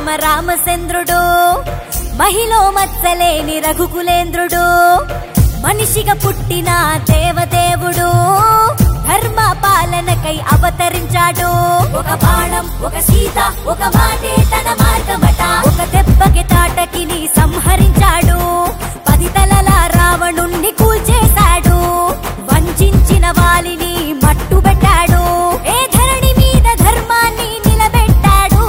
రామచంద్రుడు మహిలో మత్సలేని రఘుకులేంద్రుడు మనిషిగా పుట్టిన దేవదేవుడు ధర్మ పాలనకై అవతరించాడు ఒక బాణం ఒక సీత ఒక మాటే తన మార్గమట ఒక దెబ్బకి తాటకిని సంహరించాడు పది తలల రావణుణ్ణి కూల్చేశాడు వంచిన వాలిని మట్టుబెట్టాడు ఏ ధరణి మీద ధర్మాన్ని నిలబెట్టాడు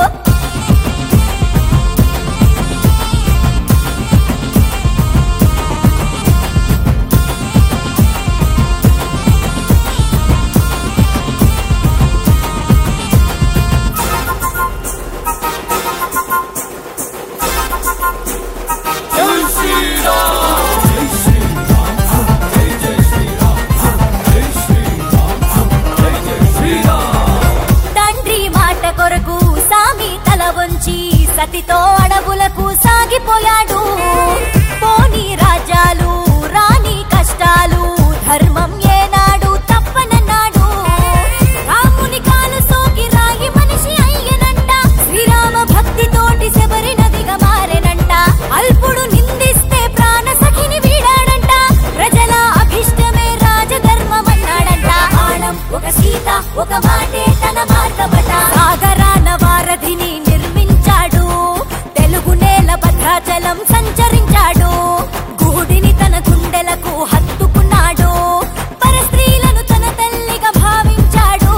తండ్రి మాట కొరకు సామి తల వంచి సతితో అడవులకు సాగిపోయాడు పోని రాజ్యాలు రాని కష్టాలు ధర్మం ఏనాడు తప్పనన్నాడు రాముని కాలు సోకి రాయి మనిషి అయ్యనంట శ్రీరామ భక్తితోటి శబరి నదిగా మారెనంట అల్పుడు నిందిస్తే ప్రాణ సఖిని వీడాడంట ప్రజల అభిష్టమే రాజధర్మమన్నాడంట బాణం ఒక సీత ఒక మాటే తన మార్గమట సాగరాన వారధిని నిర్మించాడు తెలుగు నేల భద్రాచలం సంచరించాడు గుడిని తన గుండెలకు హత్తుకున్నాడు పరస్త్రీలను తన తల్లిగా భావించాడు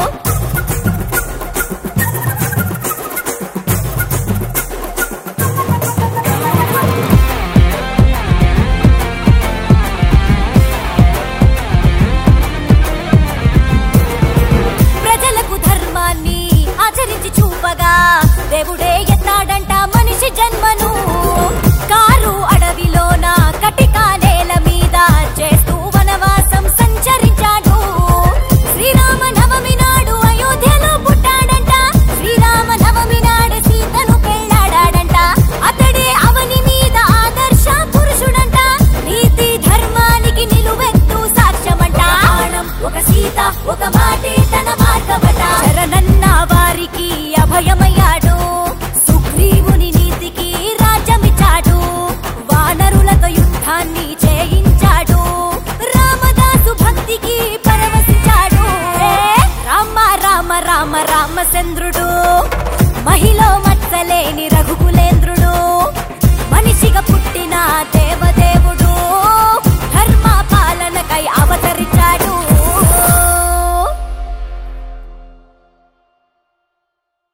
ప్రజలకు ధర్మాన్ని ఆచరించి చూపగా దేవుడే ఎత్తాడంట మనిషి జన్మను కారు అడవిలోన కటిక నేల మీద చేస్తూ వనవాసం సంచరించాడు శ్రీరామ నవమి నాడు అయోధ్యలో పుట్టాడంట శ్రీరామ నవమి నాడు సీతను పెళ్ళాడాడంట అతడే అవని మీద ఆదర్శ పురుషుడంట నీతి ధర్మానికి నిలువెత్తు సాక్ష్యమంట బాణం ఒక సీత ఒక మాటే తన మార్గమట శరణన్న వారికి అభయమయ్యాడు సుగ్రీవుని నీతికి రాజ్యమిచ్చాడు వానరులతో యుద్ధాన్ని చేయించాడు రామదాసు భక్తికి పరవశించాడు ఏ రామ రామ రామ రామచంద్రుడు మహిలో మత్సలేని